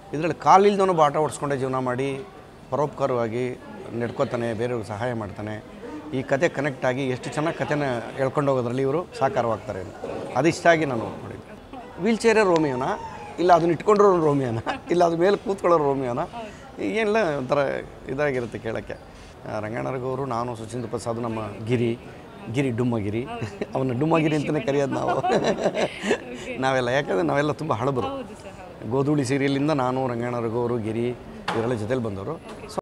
ಇದರಲ್ಲಿ ಕಾಲಿಲ್ದವನು ಆಟ ಓಡಿಸ್ಕೊಂಡೆ ಜೀವನ ಮಾಡಿ ಪರೋಪಕಾರವಾಗಿ ನಡ್ಕೋತಾನೆ ಬೇರೆಯವ್ರಿಗೆ ಸಹಾಯ ಮಾಡ್ತಾನೆ ಈ ಕತೆ ಕನೆಕ್ಟ್ ಆಗಿ ಎಷ್ಟು ಚೆನ್ನಾಗಿ ಕತೆನ ಹೇಳ್ಕೊಂಡು ಹೋಗೋದ್ರಲ್ಲಿ ಇವರು ಸಾಕಾರವಾಗ್ತಾರೆ ಅಂತ ಅದು ಇಷ್ಟ ಆಗಿ ನಾನು ನೋಡಿದ್ದೆ ವೀಲ್ ಚೇರೇ ರೋಮಿಯೋನ ಇಲ್ಲ ಅದನ್ನ ಇಟ್ಕೊಂಡ್ರು ರೋಮಿಯೋನ ಇಲ್ಲ ಅದ್ರ ಮೇಲೆ ಕೂತ್ಕೊಳ್ಳೋ ರೋಮಿಯೋನ ಏನಿಲ್ಲ ಒಂಥರ ಇದಾಗಿರುತ್ತೆ ಕೇಳೋಕ್ಕೆ ರಂಗಣ್ಣರಗವರು ನಾನು ಸುಚೀಂದ್ರ ಪ್ರಸಾದ್ ನಮ್ಮ ಗಿರಿ ಗಿರಿ ಡುಮ್ಮಗಿರಿ ಅವನ್ನ ಡುಮ್ಮಗಿರಿ ಅಂತಲೇ ಕರೆಯೋದು ನಾವು ನಾವೆಲ್ಲ ಯಾಕಂದರೆ ನಾವೆಲ್ಲ ತುಂಬ ಹಳಬರು ಗೋಧೂಳಿ ಸೀರಿಯಲಿಂದ ನಾನು ರಂಗಣ್ಣರಗವರು ಗಿರಿ ಇವರೆಲ್ಲ ಜೊತೆಲಿ ಬಂದವರು